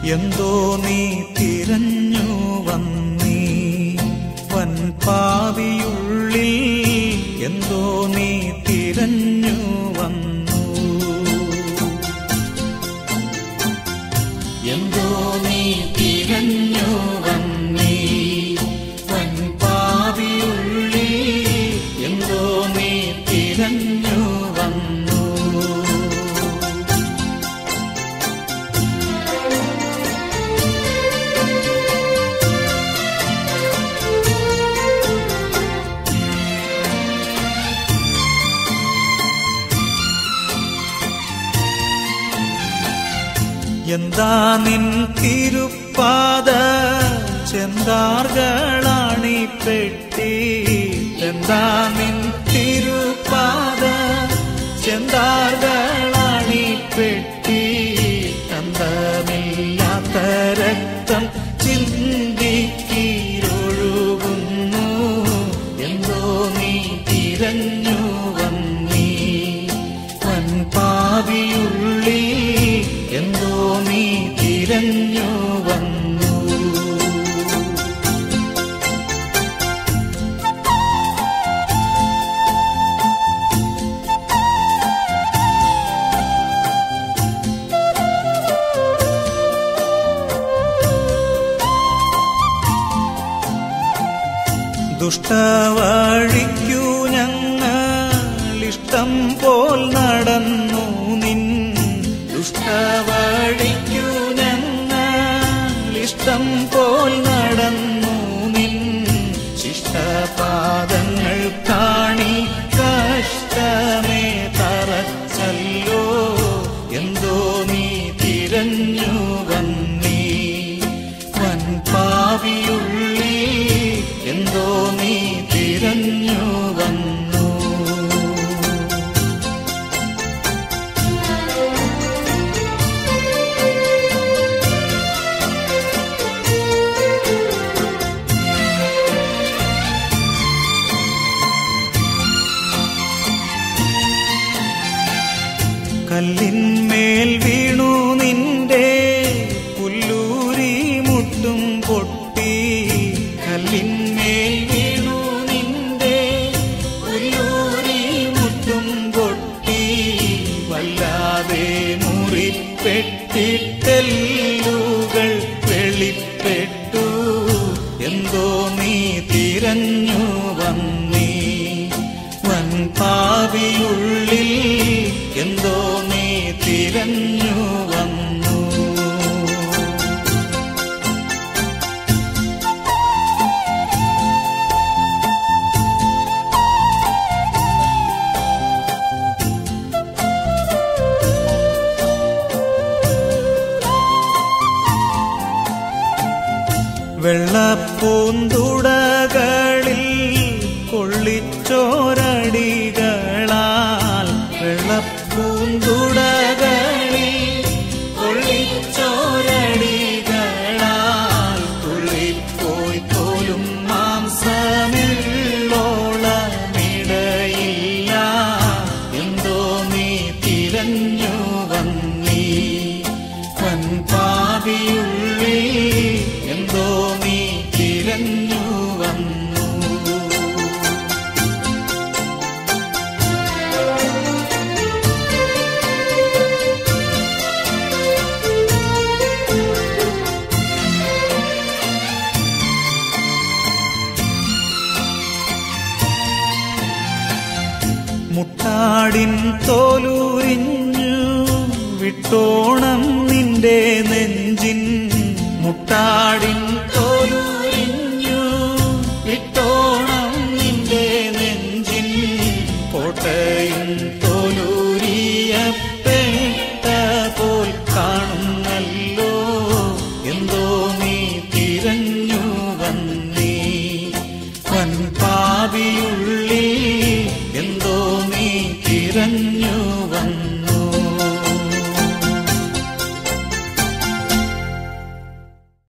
എന്തോ നീ തിരഞ്ഞു വന്നീ വൻപാവിയുള്ളിൽ എന്തോ നീ തിരഞ്ഞു വന്നു എന്തോ നീ തിരഞ്ഞു വന്നീ വൻപാവിയുള്ളിൽ എന്തോ നീ തിരഞ്ഞു വന്നു എന്താ നിൻ തിരുപ്പാത ചെന്താർകളാണി പെട്ടി എന്താ നിൻ തിരുപ്പാത ചെന്താർകളാണി പെട്ടി കന്തമില്ലാത്ത രക്തം ചിന്തിക്കീരൊഴുകുന്നു എന്തോ നീ തിരഞ്ഞു വന്നീ വൻപാവിയുള്ളി എന്തോ നീ തിരഞ്ഞു വന്നു ദുഷ്ടവഴിക്കു ഞങ്ങളിഷ്ടം പോൽ നടന്നു നിൻ ദുഷ്ടവഴിക്കു ഞങ്ങളിഷ്ടം പോൽ നടന്നു നിൻ ശിഷ്ടപാദങ്ങൾ കാണി കഷ്ടമേ തറച്ചല്ലോ എന്തോ നീ തിരഞ്ഞു വന്നീ വൻപാവിയുള്ളി എന്തോ നീ തിരഞ്ഞു വന്നു കല്ലിന്മേൽ വീണു നിന്റെ പുല്ലൂരി മുട്ടും പൊട്ടി കല്ലിന്മേൽ വീണു നിന്റെ പുല്ലൂരി മുട്ടും പൊട്ടി വല്ലാതെ മുറിപ്പെട്ടിട്ടെല്ലുകൾ വെളിപ്പെട്ടു എന്തോ നീ തിരഞ്ഞു വന്നീ വൻപാവിയുള്ളിൽ എന്തോ നീ തിരഞ്ഞു വന്നു വെള്ളപ്പൂന്തുടകളിൽ കൊള്ളിച്ചോരടികളാൽ വെള്ളപ്പൂന്തുടകളിൽ കൊള്ളിച്ചോരടികളാൽ തുള്ളിപ്പോയി പോലും മാംസമിള്ളോളമിടയില്ല എന്തോ നീ തിരഞ്ഞു വന്നീ വൻപാവിയുള്ളി എന്തോ നീ തിരഞ്ഞു വന്നു മുട്ടാടിൻ തോലുരിഞ്ഞു വിട്ടോണം